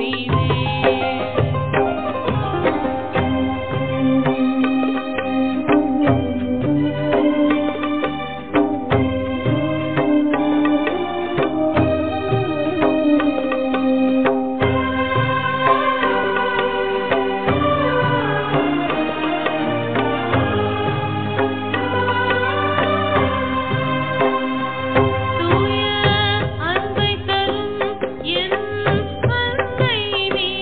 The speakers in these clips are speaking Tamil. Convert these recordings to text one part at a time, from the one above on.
தூய அன்பை தரும் என் அன்னை நீ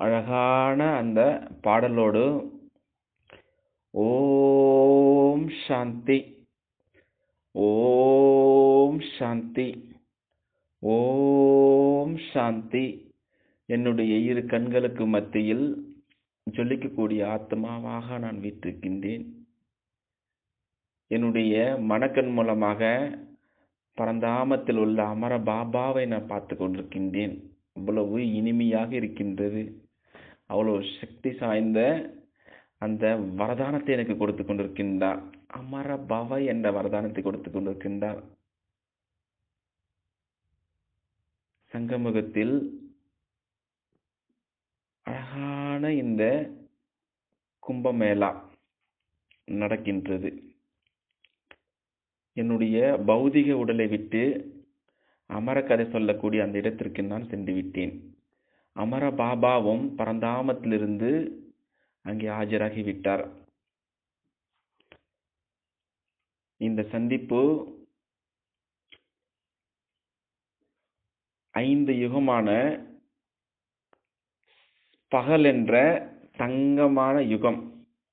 அழகான அந்த பாடலோடு ஓம் சாந்தி ஓம் சாந்தி ஓம் சாந்தி என்னுடைய இரு கண்களுக்கு மத்தியில் ஜொலிக்கக்கூடிய ஆத்மாவாக நான் வீற்றிருக்கின்றேன் என்னுடைய மனக்கண் மூலமாக பரந்தாமத்தில் உள்ள அமர பாபாவை நான் பார்த்து கொண்டிருக்கின்றேன் அவ்வளவு இனிமையாக இருக்கின்றது அவ்வளவு சக்தி சாய்ந்த அந்த வரதானத்தை எனக்கு கொடுத்து கொண்டிருக்கின்றார் அமர பவ என்ற வரதானத்தை கொடுத்து கொண்டிருக்கின்றார் சங்கமுகத்தில் அழகான இந்த கும்பமேளா நடக்கின்றது என்னுடைய பௌதிக உடலை விட்டு அமர கதை சொல்லக்கூடிய அந்த இடத்திற்கு நான் சென்று விட்டேன் அமர பாபாவும் பரந்தாமத்திலிருந்து அங்கே ஆஜராகி விட்டார் இந்த சந்திப்பு ஐந்து யுகமான பகல் என்ற தங்கமான யுகம்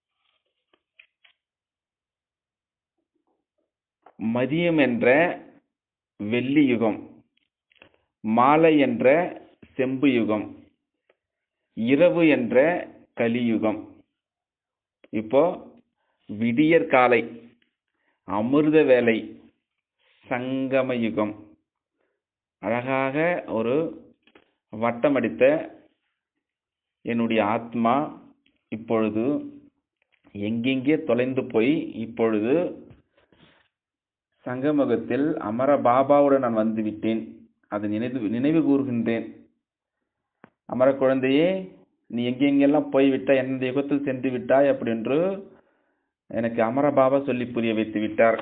மதியம் என்ற வெள்ளி யுகம் மாலை என்ற செம்பு யுகம் இரவு என்ற கலியுகம் இப்போ விடியற் காலை அமிர்த வேலை சங்கம யுகம் அழகாக ஒரு வட்டமடித்த என்னுடைய ஆத்மா இப்பொழுது எங்கெங்கே தொலைந்து போய் இப்பொழுது சங்கமுகத்தில் அமர பாபாவுடன் நான் வந்து விட்டேன் அதை நினைவு நினைவு கூறுகின்றேன் அமர குழந்தையே நீ எங்கெங்கெல்லாம் போய்விட்டாய் எந்த யுகத்தில் சென்று விட்டாய் அப்படின்று எனக்கு அமர பாபா சொல்லி புரிய வைத்து விட்டார்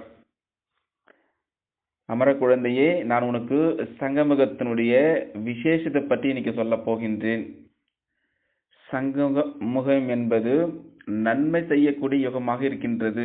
அமர குழந்தையே நான் உனக்கு சங்கமுகத்தினுடைய விசேஷத்தை பற்றி இன்னைக்கு சொல்ல போகின்றேன் சங்கமுகம் என்பது நன்மை செய்யக்கூடிய யுகமாக இருக்கின்றது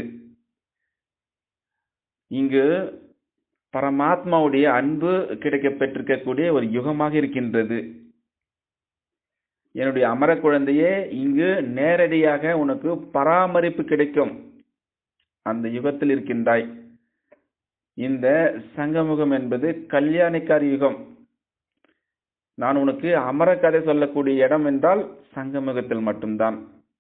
இங்கு பரமாத்மாவுடைய அன்பு கிடைக்க பெற்றிருக்கக்கூடிய ஒரு யுகமாக இருக்கின்றது என்னுடைய அமர குழந்தையே இங்கு நேரடியாக உனக்கு பராமரிப்பு கிடைக்கும் அந்த யுகத்தில் இருக்கின்றாய் இந்த சங்கமுகம் என்பது கல்யாணிக்கார் யுகம் நான் உனக்கு அமர கதை சொல்லக்கூடிய இடம் என்றால் சங்கமுகத்தில் மட்டும்தான்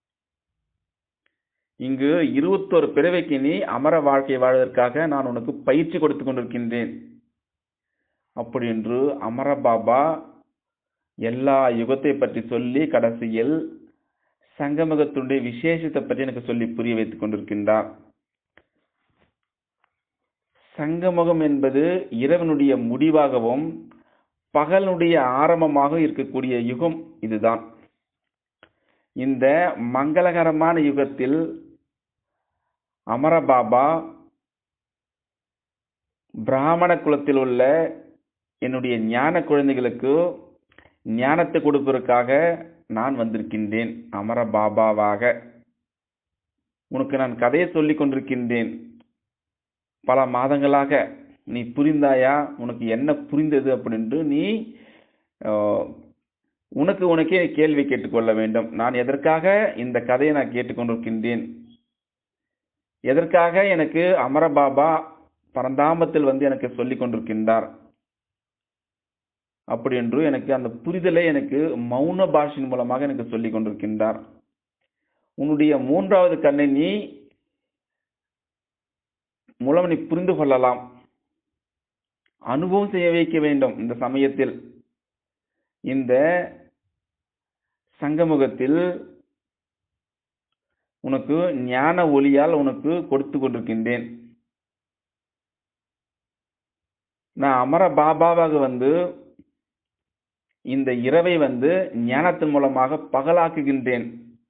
இங்கு இருபத்தோரு பிறவைக்கு நீ அமர வாழ்க்கை வாழ்வதற்காக நான் உனக்கு பயிற்சி கொடுத்து கொண்டிருக்கின்றேன் அப்படி என்று அமர பாபா எல்லா யுகத்தை பற்றி சொல்லி கடைசியில் சங்கமுகத்தினுடைய விசேஷத்தை பற்றி எனக்கு சொல்லி புரிய வைத்துக் கொண்டிருக்கின்றார் சங்கமுகம் என்பது இரவனுடைய முடிவாகவும் பகலுடைய ஆரம்பமாக இருக்கக்கூடிய யுகம் இதுதான் இந்த மங்களகரமான யுகத்தில் அமரபாபா பிராமண குலத்தில் உள்ள என்னுடைய ஞான குழந்தைகளுக்கு ஞானத்தை கொடுப்பதற்காக நான் வந்திருக்கின்றேன் அமர பாபாவாக உனக்கு நான் கதையை சொல்லிக் கொண்டிருக்கின்றேன் பல மாதங்களாக நீ புரிந்தாயா உனக்கு என்ன புரிந்தது அப்படின்று நீ உனக்கு உனக்கே கேள்வி கேட்டுக்கொள்ள வேண்டும் நான் எதற்காக இந்த கதையை நான் கேட்டுக்கொண்டிருக்கின்றேன் எதற்காக எனக்கு அமரபாபா பரந்தாமத்தில் வந்து எனக்கு சொல்லிக் கொண்டிருக்கின்றார் அப்படி என்று எனக்கு அந்த புரிதலை எனக்கு மௌன பாஷின் மூலமாக எனக்கு சொல்லிக் கொண்டிருக்கின்றார் உன்னுடைய மூன்றாவது கண்ணை நீ மூலம் நீ புரிந்து கொள்ளலாம் அனுபவம் செய்ய வைக்க வேண்டும் இந்த சமயத்தில் இந்த சங்கமுகத்தில் உனக்கு ஞான ஒளியால் உனக்கு கொடுத்து கொண்டிருக்கின்றேன் நான் அமர பாபாவாக வந்து இந்த இரவை வந்து ஞானத்தின் மூலமாக பகலாக்குகின்றேன்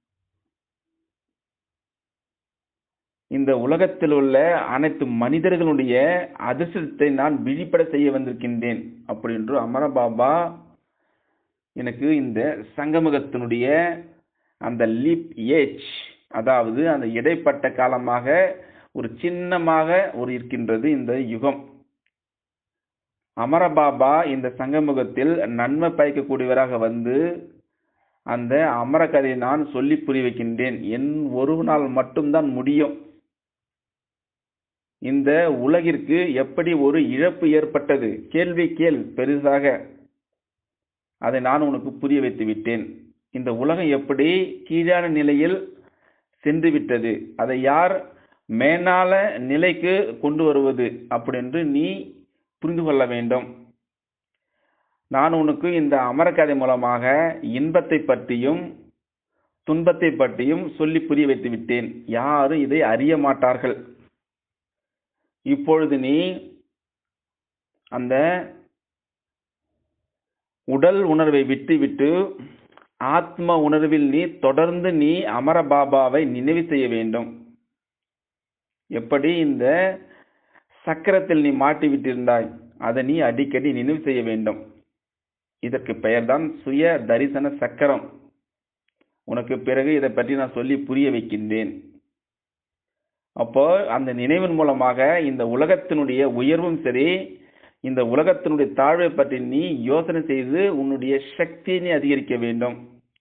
இந்த உலகத்தில் உள்ள அனைத்து மனிதர்களுடைய அதிர்ஷ்டத்தை நான் விழிப்பட செய்ய வந்திருக்கின்றேன் அப்படி என்று அமர பாபா எனக்கு இந்த சங்கமுகத்தினுடைய அந்த லீப் ஏஜ் அதாவது அந்த இடைப்பட்ட காலமாக ஒரு சின்னமாக ஒரு இருக்கின்றது இந்த யுகம் அமரபாபா இந்த சங்கமுகத்தில் நன்மை பயக்கக்கூடியவராக வந்து அந்த அமர கதையை நான் சொல்லி புரிய வைக்கின்றேன் என் ஒருவனால் மட்டும்தான் முடியும் இந்த உலகிற்கு எப்படி ஒரு இழப்பு ஏற்பட்டது கேள்வி கேள் பெரிதாக அதை நான் உனக்கு புரிய வைத்து விட்டேன் இந்த உலகம் எப்படி கீழான நிலையில் சென்று விட்டது அதை யார் மேலான நிலைக்கு கொண்டு வருவது அப்படின்று நீ புரிந்து கொள்ள வேண்டும் நான் உனக்கு இந்த அமரக்கதை மூலமாக இன்பத்தை பற்றியும் துன்பத்தை பற்றியும் சொல்லி புரிய வைத்து விட்டேன் யாரும் இதை அறிய மாட்டார்கள் இப்பொழுது நீ அந்த உடல் உணர்வை விட்டுவிட்டு ஆத்ம உணர்வில் நீ தொடர்ந்து நீ அமர பாபாவை நினைவு செய்ய வேண்டும் எப்படி இந்த சக்கரத்தில் நீ மாட்டி விட்டிருந்தாய் அதை நீ அடிக்கடி நினைவு செய்ய வேண்டும் இதற்கு பெயர்தான் சுய தரிசன சக்கரம் உனக்கு பிறகு இதை பற்றி நான் சொல்லி புரிய வைக்கின்றேன் அப்போ அந்த நினைவின் மூலமாக இந்த உலகத்தினுடைய உயர்வும் சரி இந்த உலகத்தினுடைய தாழ்வை பற்றி நீ யோசனை செய்து உன்னுடைய சக்தியை நீ அதிகரிக்க வேண்டும்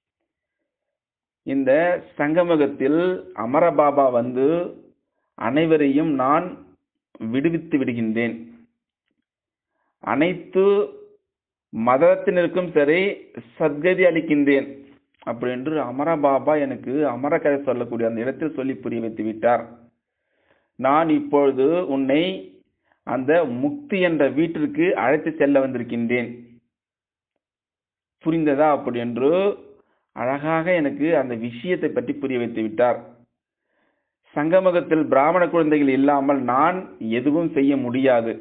இந்த சங்கமகத்தில் அமரபாபா வந்து அனைவரையும் நான் விடுவித்து விடுகின்றேன் அனைத்து மதத்தினருக்கும் சரி சத்கதி அளிக்கின்றேன் அப்படி என்று அமரபாபா எனக்கு அமர கதை சொல்லக்கூடிய அந்த இடத்தில் சொல்லி புரிய வைத்து விட்டார் நான் இப்பொழுது உன்னை அந்த முக்தி என்ற வீட்டிற்கு அழைத்து செல்ல வந்திருக்கின்றேன் புரிந்ததா அப்படி என்று அழகாக எனக்கு அந்த விஷயத்தை பற்றி புரிய வைத்து விட்டார் சங்கமகத்தில் பிராமண குழந்தைகள் இல்லாமல் நான் எதுவும் செய்ய முடியாது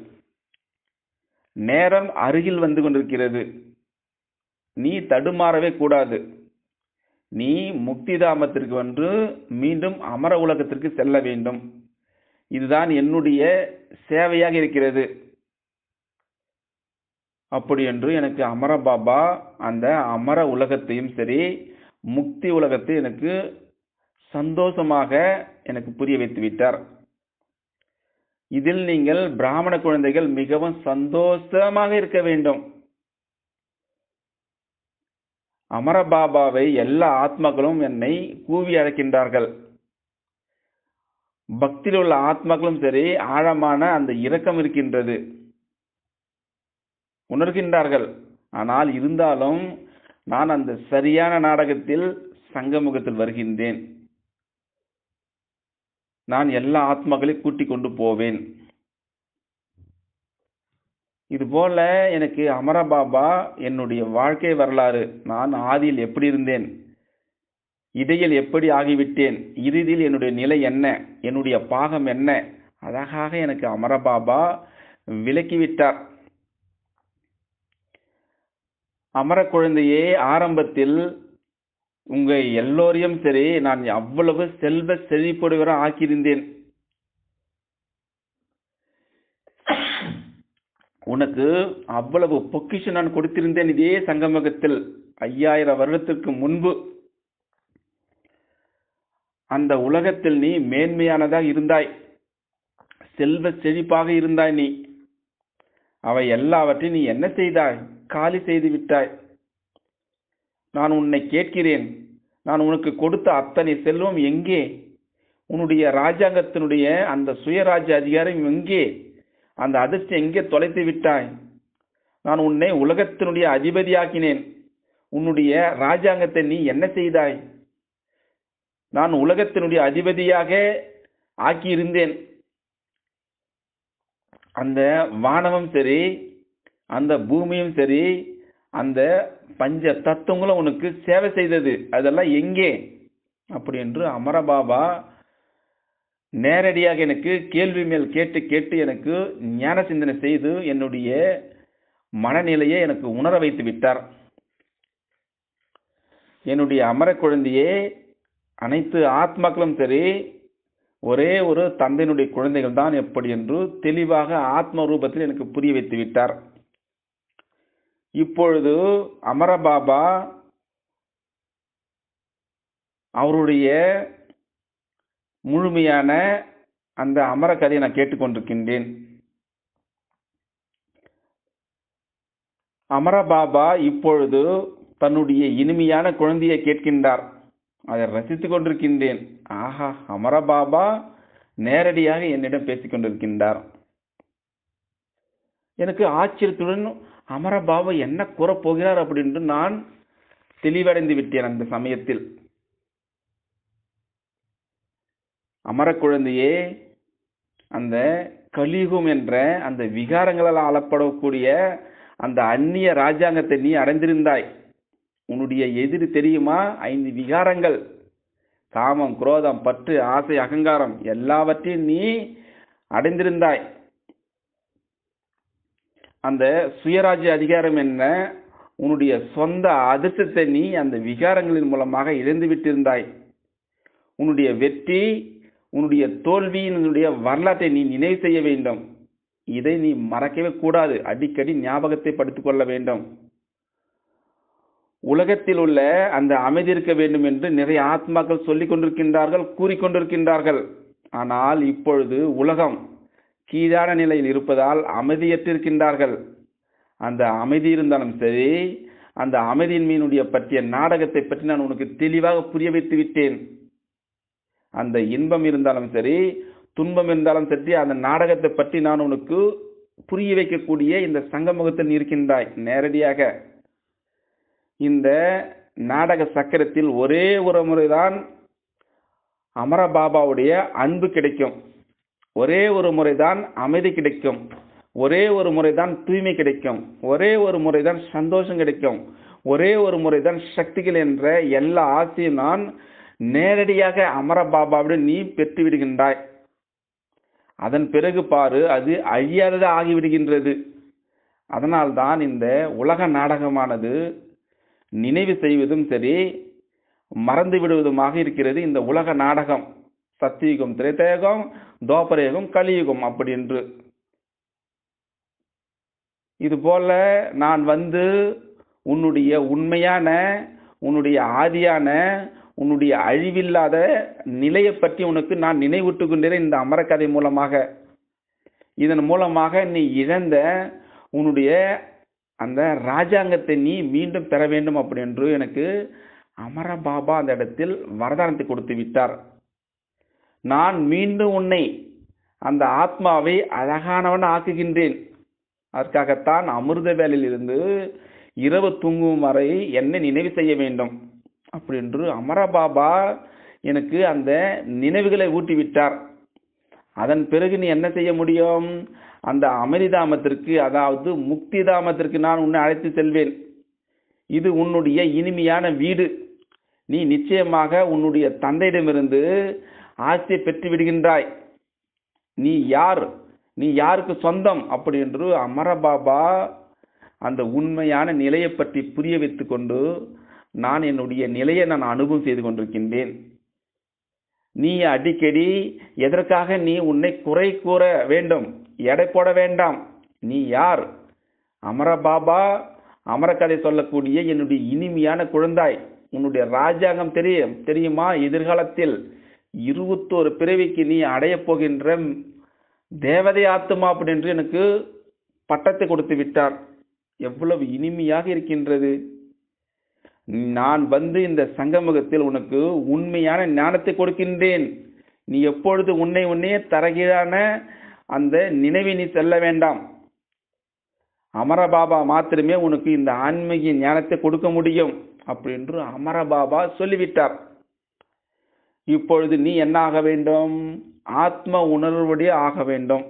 நேரம் அருகில் வந்து கொண்டிருக்கிறது நீ தடுமாறவே கூடாது நீ முக்திதாமத்திற்கு வந்து மீண்டும் அமர உலகத்திற்கு செல்ல வேண்டும் இதுதான் என்னுடைய சேவையாக இருக்கிறது அப்படி என்று எனக்கு அமர பாபா அந்த அமர உலகத்தையும் சரி முக்தி உலகத்தை எனக்கு சந்தோஷமாக எனக்கு புரிய வைத்து விட்டார் இதில் நீங்கள் பிராமண குழந்தைகள் மிகவும் சந்தோஷமாக இருக்க வேண்டும் அமரபாபாவை எல்லா ஆத்மாக்களும் என்னை கூவி அழைக்கின்றார்கள் பக்தியில் உள்ள ஆத்மாக்களும் சரி ஆழமான அந்த இரக்கம் இருக்கின்றது உணர்கின்றார்கள் ஆனால் இருந்தாலும் நான் அந்த சரியான நாடகத்தில் சங்கமுகத்தில் வருகின்றேன் நான் எல்லா ஆத்மாக்களையும் கூட்டிக் கொண்டு போவேன் இது போல எனக்கு அமரபாபா என்னுடைய வாழ்க்கை வரலாறு நான் ஆதியில் எப்படி இருந்தேன் இடையில் எப்படி ஆகிவிட்டேன் இறுதியில் என்னுடைய நிலை என்ன என்னுடைய பாகம் என்ன அழகாக எனக்கு அமரபாபா விளக்கிவிட்டார் அமர குழந்தையே ஆரம்பத்தில் உங்க எல்லோரையும் சரி நான் அவ்வளவு செல்வ செழிப்புடையவர ஆக்கியிருந்தேன் உனக்கு அவ்வளவு பொக்கிஷம் நான் கொடுத்திருந்தேன் இதே சங்கமகத்தில் ஐயாயிரம் வருடத்திற்கு முன்பு அந்த உலகத்தில் நீ மேன்மையானதாக இருந்தாய் செல்வ செழிப்பாக இருந்தாய் நீ அவை எல்லாவற்றையும் நீ என்ன செய்தாய் காலி செய்து விட்டாய் நான் உன்னை கேட்கிறேன் நான் உனக்கு கொடுத்த அத்தனை செல்வம் எங்கே உன்னுடைய ராஜாங்கத்தினுடைய அந்த சுயராஜ்ய அதிகாரம் எங்கே அந்த அதிர்ஷ்டம் எங்கே தொலைத்து விட்டாய் நான் உன்னை உலகத்தினுடைய அதிபதியாக்கினேன் உன்னுடைய ராஜாங்கத்தை நீ என்ன செய்தாய் நான் உலகத்தினுடைய அதிபதியாக ஆக்கியிருந்தேன் அந்த வானமும் சரி அந்த பூமியும் சரி அந்த பஞ்ச தத்துவங்களும் உனக்கு சேவை செய்தது அதெல்லாம் எங்கே அப்படி என்று அமரபாபா நேரடியாக எனக்கு கேள்வி மேல் கேட்டு கேட்டு எனக்கு ஞான சிந்தனை செய்து என்னுடைய மனநிலையை எனக்கு உணர வைத்து விட்டார் என்னுடைய அமர குழந்தையே அனைத்து ஆத்மாக்களும் சரி ஒரே ஒரு தந்தையினுடைய குழந்தைகள் தான் எப்படி என்று தெளிவாக ஆத்ம ரூபத்தில் எனக்கு புரிய வைத்து விட்டார் இப்பொழுது அமரபாபா அவருடைய முழுமையான அந்த அமர கதையை நான் கேட்டுக்கொண்டிருக்கின்றேன் அமரபாபா இப்பொழுது தன்னுடைய இனிமையான குழந்தையை கேட்கின்றார் அதை ரசித்துக் கொண்டிருக்கின்றேன் ஆஹா அமரபாபா நேரடியாக என்னிடம் பேசிக் கொண்டிருக்கின்றார் எனக்கு ஆச்சரியத்துடன் அமரபாபா என்ன கூறப் போகிறார் அப்படின்னு நான் தெளிவடைந்து விட்டேன் அந்த சமயத்தில் அமர குழந்தையே அந்த கலியுகம் என்ற அந்த விகாரங்களால் ஆளப்படக்கூடிய அந்த அந்நிய ராஜாங்கத்தை நீ அடைந்திருந்தாய் உன்னுடைய எதிரி தெரியுமா ஐந்து விகாரங்கள் காமம் குரோதம் பற்று ஆசை அகங்காரம் எல்லாவற்றையும் நீ அடைந்திருந்தாய் அந்த சுயராஜ்ய அதிகாரம் என்ன உன்னுடைய சொந்த அதிர்ஷ்டத்தை நீ அந்த விகாரங்களின் மூலமாக இழந்து விட்டிருந்தாய் உன்னுடைய வெற்றி உன்னுடைய தோல்வியினுடைய வரலாற்றை நீ நினைவு செய்ய வேண்டும் இதை நீ மறக்கவே கூடாது அடிக்கடி ஞாபகத்தை படுத்திக் கொள்ள வேண்டும் உலகத்தில் உள்ள அந்த அமைதி இருக்க வேண்டும் என்று நிறைய ஆத்மாக்கள் சொல்லிக் கொண்டிருக்கின்றார்கள் கூறிக்கொண்டிருக்கின்றார்கள் ஆனால் இப்பொழுது உலகம் கீழான நிலையில் இருப்பதால் அமைதியற்றிருக்கின்றார்கள் அந்த அமைதி இருந்தாலும் சரி அந்த அமைதியின் மீனுடைய பற்றிய நாடகத்தை பற்றி நான் உனக்கு தெளிவாக புரிய வைத்து விட்டேன் அந்த இன்பம் இருந்தாலும் சரி துன்பம் இருந்தாலும் சரி அந்த நாடகத்தை பற்றி நான் உனக்கு புரிய வைக்கக்கூடிய இந்த சங்கமுகத்தில் இருக்கின்றாய் நேரடியாக இந்த நாடக சக்கரத்தில் ஒரே ஒரு முறைதான் அமரபாபாவுடைய அன்பு கிடைக்கும் ஒரே ஒரு முறைதான் அமைதி கிடைக்கும் ஒரே ஒரு முறைதான் தூய்மை கிடைக்கும் ஒரே ஒரு முறைதான் சந்தோஷம் கிடைக்கும் ஒரே ஒரு முறைதான் சக்திகள் என்ற எல்லா ஆசையும் நான் நேரடியாக அமரபாபாவுடன் நீ பெற்று விடுகின்றாய் அதன் பிறகு பாரு அது அழியாதது ஆகிவிடுகின்றது அதனால்தான் இந்த உலக நாடகமானது நினைவு செய்வதும் சரி மறந்து விடுவதுமாக இருக்கிறது இந்த உலக நாடகம் சத்தியுகம் திரேதயுகம் தோபரயுகம் கலியுகம் அப்படி என்று இது போல நான் வந்து உன்னுடைய உண்மையான உன்னுடைய ஆதியான உன்னுடைய அழிவில்லாத நிலையை பற்றி உனக்கு நான் நினைவூட்டுக் கொண்டிருக்கிறேன் இந்த அமரக்கதை மூலமாக இதன் மூலமாக நீ இழந்த உன்னுடைய அந்த ராஜாங்கத்தை நீ மீண்டும் பெற வேண்டும் அப்படி என்று எனக்கு அமர பாபா அந்த இடத்தில் வரதானத்தை கொடுத்து விட்டார் நான் மீண்டும் உன்னை அந்த ஆத்மாவை அழகானவன் ஆக்குகின்றேன் அதற்காகத்தான் அமிர்த வேலையில் இருந்து இரவு தூங்கும் வரை என்னை நினைவு செய்ய வேண்டும் அப்படி என்று அமரபாபா எனக்கு அந்த நினைவுகளை ஊட்டிவிட்டார் அதன் பிறகு நீ என்ன செய்ய முடியும் அந்த அமரிதாமத்திற்கு அதாவது முக்தி தாமத்திற்கு நான் உன்னை அழைத்து செல்வேன் இது உன்னுடைய இனிமையான வீடு நீ நிச்சயமாக உன்னுடைய தந்தையிடமிருந்து ஆசையை பெற்று விடுகின்றாய் நீ யார் நீ யாருக்கு சொந்தம் அப்படி என்று அமரபாபா அந்த உண்மையான நிலையை பற்றி புரிய வைத்துக் கொண்டு நான் என்னுடைய நிலையை நான் அனுபவம் செய்து கொண்டிருக்கின்றேன் நீ அடிக்கடி எதற்காக நீ உன்னை குறை கூற வேண்டும் எடை போட வேண்டாம் நீ யார் அமரபாபா அமரக்கதை சொல்லக்கூடிய என்னுடைய இனிமையான குழந்தாய் உன்னுடைய ராஜாங்கம் தெரியும் தெரியுமா எதிர்காலத்தில் இருபத்தோரு பிறவிக்கு நீ அடையப் போகின்ற தேவதை ஆத்துமா அப்படி என்று எனக்கு பட்டத்தை கொடுத்து விட்டார் எவ்வளவு இனிமையாக இருக்கின்றது நான் வந்து இந்த சங்கமுகத்தில் உனக்கு உண்மையான ஞானத்தை கொடுக்கின்றேன் நீ எப்பொழுது உன்னை உன்னையே தரகீழான அந்த நினைவை நீ செல்ல வேண்டாம் அமரபாபா மாத்திரமே உனக்கு இந்த ஆன்மீக ஞானத்தை கொடுக்க முடியும் அப்படி என்று அமரபாபா சொல்லிவிட்டார் இப்பொழுது நீ என்ன ஆக வேண்டும் ஆத்ம உணர்வுடைய ஆக வேண்டும்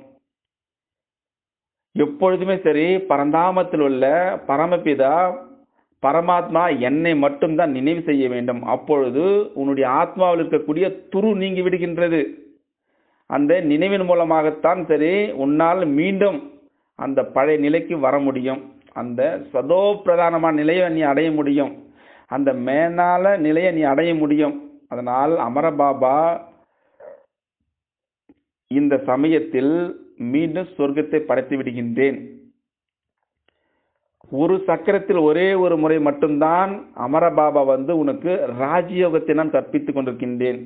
எப்பொழுதுமே சரி பரந்தாமத்தில் உள்ள பரமபிதா பரமாத்மா என்னை மட்டும்தான் நினைவு செய்ய வேண்டும் அப்பொழுது உன்னுடைய ஆத்மாவில் இருக்கக்கூடிய துரு நீங்கி விடுகின்றது அந்த நினைவின் மூலமாகத்தான் சரி உன்னால் மீண்டும் அந்த பழைய நிலைக்கு வர முடியும் அந்த சதோ பிரதானமான நிலையை நீ அடைய முடியும் அந்த மேலான நிலையை நீ அடைய முடியும் அதனால் அமரபாபா இந்த சமயத்தில் மீண்டும் சொர்க்கத்தை படைத்து விடுகின்றேன் ஒரு சக்கரத்தில் ஒரே ஒரு முறை மட்டும்தான் அமரபாபா வந்து உனக்கு ராஜயோகத்தை நான் கற்பித்துக் கொண்டிருக்கின்றேன்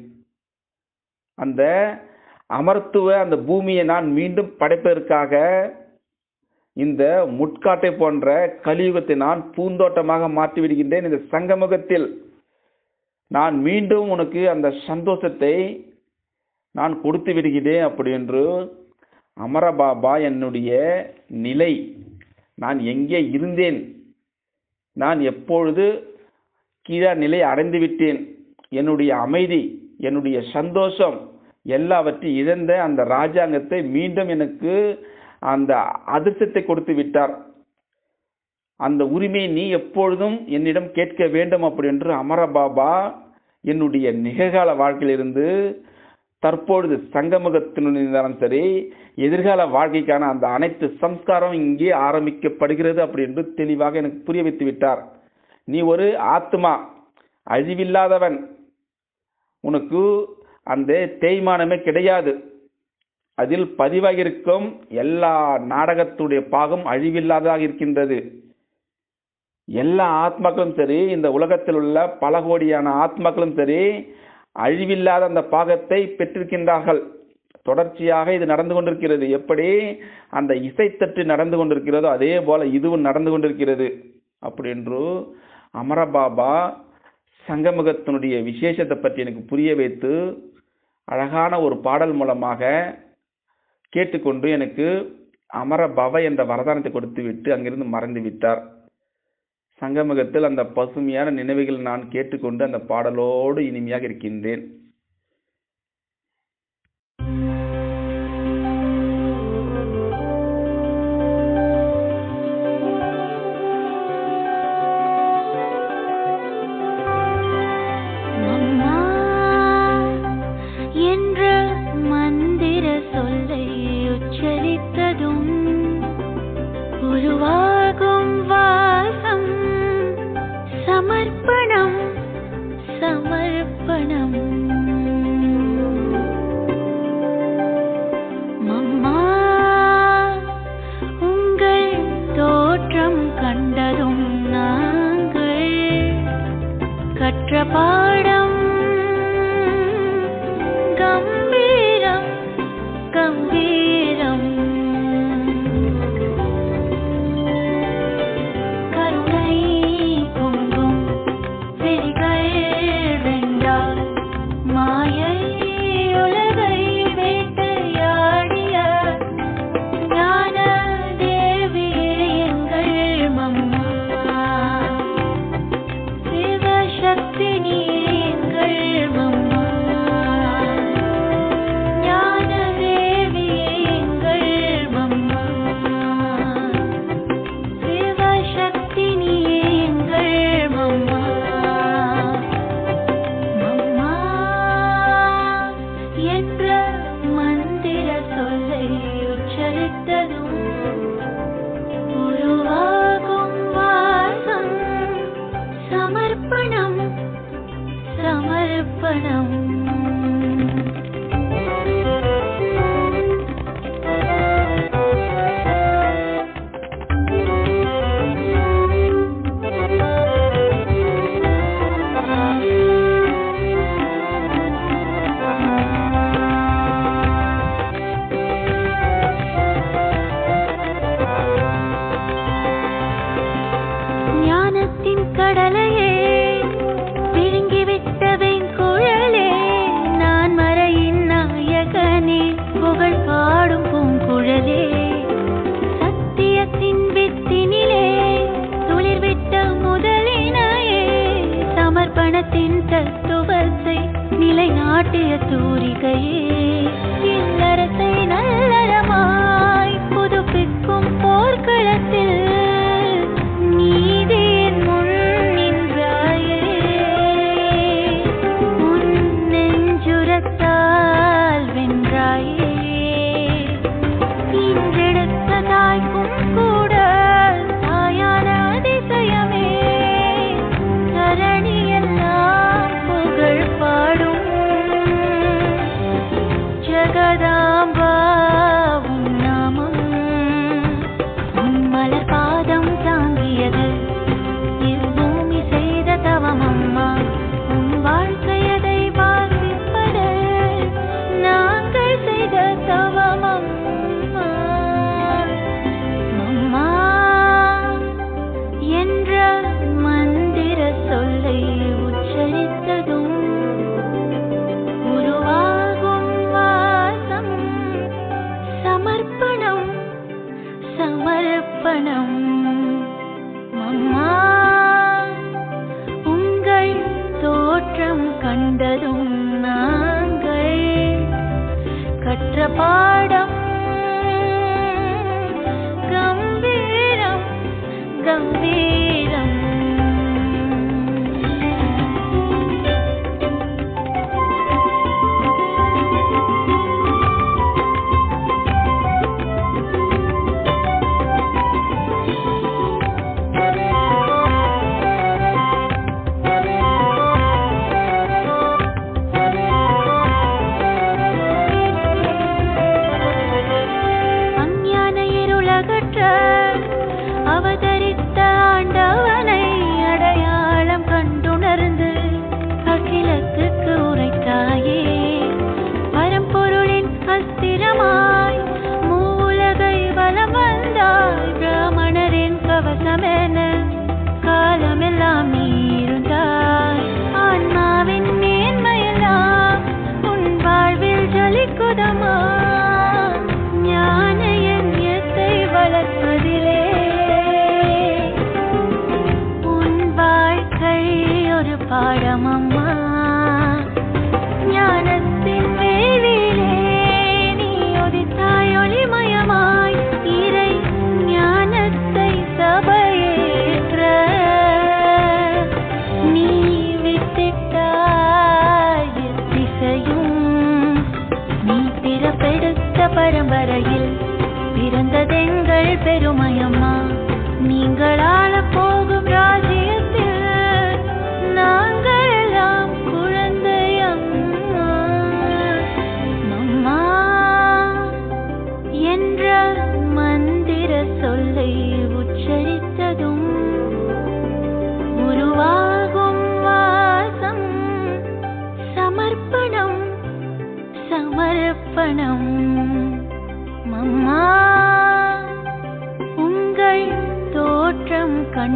அந்த அமர்த்துவ அந்த பூமியை நான் மீண்டும் படைப்பதற்காக இந்த முட்காட்டை போன்ற கலியுகத்தை நான் பூந்தோட்டமாக மாற்றி விடுகின்றேன் இந்த சங்கமுகத்தில் நான் மீண்டும் உனக்கு அந்த சந்தோஷத்தை நான் கொடுத்து விடுகிறேன் அப்படி என்று அமரபாபா என்னுடைய நிலை நான் எங்கே இருந்தேன் நான் எப்பொழுது கீழா நிலை அடைந்து விட்டேன் என்னுடைய அமைதி என்னுடைய சந்தோஷம் எல்லாவற்றையும் இழந்த அந்த ராஜாங்கத்தை மீண்டும் எனக்கு அந்த அதிர்ஷ்டத்தை கொடுத்து விட்டார் அந்த உரிமையை நீ எப்பொழுதும் என்னிடம் கேட்க வேண்டும் அப்படி என்று அமரபாபா என்னுடைய நிகழ்கால வாழ்க்கையிலிருந்து தற்பொழுது சங்கமுகத்தினும் சரி எதிர்கால வாழ்க்கைக்கான அந்த அனைத்து சம்ஸ்காரம் இங்கே ஆரம்பிக்கப்படுகிறது அப்படி என்று தெளிவாக எனக்கு புரிய வைத்து விட்டார் நீ ஒரு ஆத்மா அழிவில்லாதவன் உனக்கு அந்த தேய்மானமே கிடையாது அதில் பதிவாகியிருக்கும் எல்லா நாடகத்துடைய பாகம் அழிவில்லாததாக இருக்கின்றது எல்லா ஆத்மாக்களும் சரி இந்த உலகத்தில் உள்ள பல கோடியான ஆத்மாக்களும் சரி அழிவில்லாத அந்த பாகத்தை பெற்றிருக்கின்றார்கள் தொடர்ச்சியாக இது நடந்து கொண்டிருக்கிறது எப்படி அந்த இசைத்தட்டு நடந்து கொண்டிருக்கிறதோ அதே போல இதுவும் நடந்து கொண்டிருக்கிறது அப்படி என்று அமரபாபா சங்கமுகத்தினுடைய விசேஷத்தை பற்றி எனக்கு புரிய வைத்து அழகான ஒரு பாடல் மூலமாக கேட்டுக்கொண்டு எனக்கு அமரபவ என்ற வரதானத்தை கொடுத்து விட்டு அங்கிருந்து மறைந்து விட்டார் சங்கமுகத்தில் அந்த பசுமையான நினைவுகள் நான் கேட்டுக்கொண்டு அந்த பாடலோடு இனிமையாக இருக்கின்றேன் அம்மா என்ற மந்திர சொல்லை உச்சரித்ததும் உருவாகும் வாசம் சமர்ப்பணம் சமர்ப்பணம் அம்மா உங்கள் தோற்றம் கண்டதும் நாங்கள் கற்ற பாடம் கம்பீரம் கம்பீரம் கருணை பொங்கும் விழிகள் வென்றால் மாயை உலகை வேட்டையாடிய ஞான தேவியே எங்கள் மம்மா சிவசக்தி நீங்கள் மம்மா ஞான தேவி எங்கள் மம்மா சிவசக்தி நீங்கள் மம்மா மம்மா என்ற மந்திர சொல்லை உச்சரித்ததும் உருவாகும் வாசம் சமர்ப்பணம் சமர்ப்பணம் ஞானத்தின் கடலையே விழுங்கிவிட்ட வெண்குழலே நான் மறையின் நாயகனே புகழ் பாடும் பூங்குழலே சத்தியத்தின் வித்தினிலே துளிர்விட்ட முதலினையே சமர்ப்பணத்தின் தத்துவத்தை நிலைநாட்டிய தூரிகையே இல்லறத்தை நல்லறமாய் புதுப்பிக்கும் போர்க்களத்தில் நீதியின் முன் நின்றாயே உன் நெஞ்சுரத்தால் வென்றாயே இன்றெடுத்த தாய்க்கும் கூட தாயான அதிசயமே தரணியெல்லாம் புகழ் பாடும் ஜெகதாம்பா உன் நாமம் உன் மலர்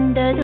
கொண்டது